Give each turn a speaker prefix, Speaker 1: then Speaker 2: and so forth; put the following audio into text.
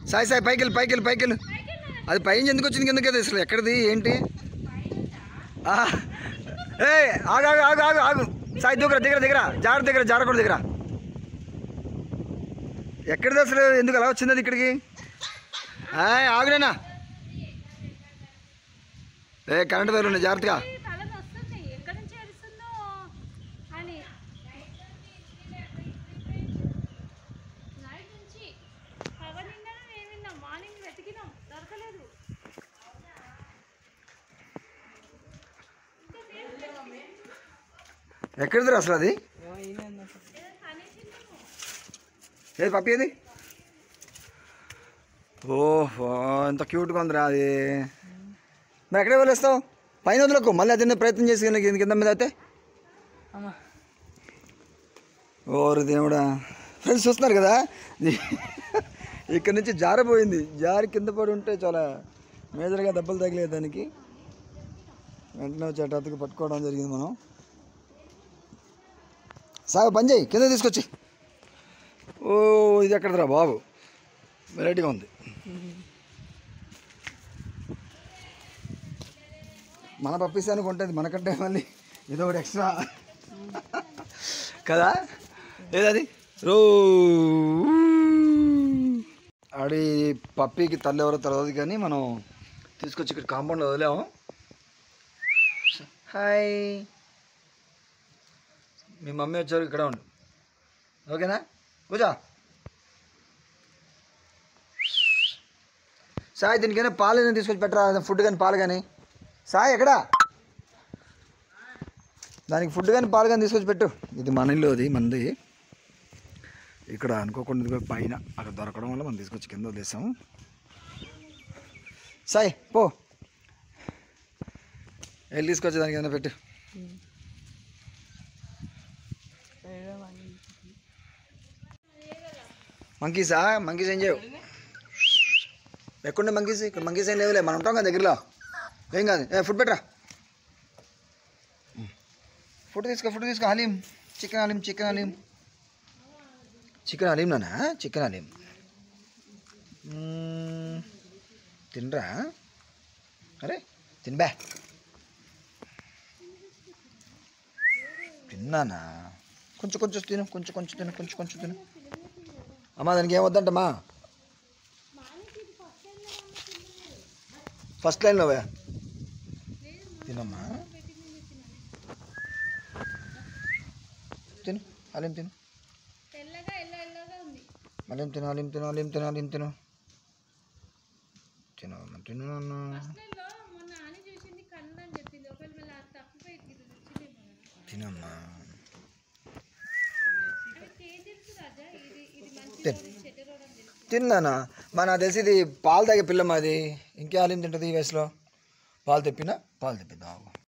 Speaker 1: సాయి సాయి పైకి వెళ్ళి పైకి వెళ్ళి పైకి వెళ్ళి అది పైన ఎందుకు వచ్చింది కిందకి అది అసలు ఎక్కడిది ఏంటి ఏ ఆగు ఆగు ఆగు ఆగు ఆగు సాయి దూకరా దగ్గర దగ్గర జాగ్రత్త దగ్గర జారకూడదు దగ్గర ఎక్కడిది అసలు ఎందుకు అలా వచ్చింది అది ఇక్కడికి ఆయ్, ఆగునేనా ఏ కరెంట్ వైర్లు ఉన్నాయి జాగ్రత్తగా
Speaker 2: తల వస్తుంది ఎక్కడి నుంచి ఏడుస్తుందో అని నైట్ నుంచి పవర్ నిండాను నేను విన్నాం మార్నింగ్ వెతికినాం దొరకలేదు
Speaker 1: ఎక్కడిది అసలు అది ఏది పప్పి ఏది ఓహో ఎంత క్యూట్గా ఉందిరా అది మరి ఎక్కడే వెళ్ళేస్తావు పైన వదలకు మళ్ళీ అదే ప్రయత్నం చేసి కింద- కింద కింద మీద అయితే ఓరు దేవుడా ఫ్రెండ్స్ చూస్తున్నారు కదా ఇది- ఇక్కడ నుంచి జారిపోయింది జారి కింద పడి ఉంటే చాలా మేజర్గా దెబ్బలు తగిలేదు దానికి వెంటనే వచ్చి అటుకు పట్టుకోవడం జరిగింది మనం సాగు పని చేయి కింద తీసుకొచ్చి ఓ ఇది ఎక్కడరా బాబు వెరైటీగా ఉంది మన పప్పిస్తానికి ఉంటుంది మనకంటే మళ్ళీ ఏదో ఒకటి ఎక్స్ట్రా కదా ఏదది రో ఆడి పప్పికి తల్లి ఎవరో తెలియదు కానీ మనం తీసుకొచ్చి ఇక్కడ కాంపౌండ్లో వదిలాము హాయ్ మీ మమ్మీ వచ్చారు ఇక్కడ ఉండు ఓకేనా కూర్చో సాయి దీనికైనా పాలు ఏమైనా తీసుకొచ్చి పెట్టరా ఫుడ్ కానీ పాలు కానీ సాయి ఎక్కడా దానికి ఫుడ్ కానీ పాలు కానీ తీసుకొచ్చి పెట్టు ఇది మన ఇల్లు అది మనది ఇక్కడ అనుకోకుండా ఇదిగో పైన అక్కడ దొరకడం వల్ల మనం తీసుకొచ్చి కింద వదిలేసాము సాయి పో వెళ్ళి తీసుకొచ్చి దానికి ఏదైనా పెట్టు మంకీసా మంకీస్ ఏం చేయవు ఎక్కడుండే మంకీస్ ఇక్కడ మంకీస్ ఏం లేవులే మనం ఉంటాం కదా దగ్గరలో ఏం కాదు ఏ ఫుడ్ పెట్టరా ఫుడ్ తీసుకో ఫుడ్ తీసుకో haleem chicken haleem chicken haleem chicken haleem నానా చికెన్ హలీం మ్మ్. తినరా అరే తినబా తిన్నానా కొంచెం కొంచెం తిను కొంచెం కొంచెం తిను కొంచెం కొంచెం తిను అమ్మా దానికి ఏం వద్దంటమ్మా ఫస్ట్ లైన్లో పోయా తినమ్మా తిను అలీం తిను
Speaker 2: తెల్లగా ఎల్లో ఎల్లోగా ఉంది
Speaker 1: అలీం తిను అలీం తిను అలీం తిను అలీం తిను తిను అమ్మ, తిను అన్న
Speaker 2: అసలు మొన్న ఆని చూసింది కన్ను అని చెప్పింది ఒకవేళ మళ్ళీ అది తప్పిపోయి ఇది వచ్చిందేమో
Speaker 1: తినమ్మా
Speaker 2: అయితే ఏం తెలుసు రాజా ఇది ఇది మంచి
Speaker 1: తిను
Speaker 2: చెడ్డ రోడ్ అని తెలుసు
Speaker 1: తిన్నానా మా నాకు తెలిసి ఇది పాలు తాగే పిల్లమ్మ అది ఇంకే హాలీం తింటుంది ఈ వయసులో పాలు తెప్పినా పాలు తెప్పిద్దాం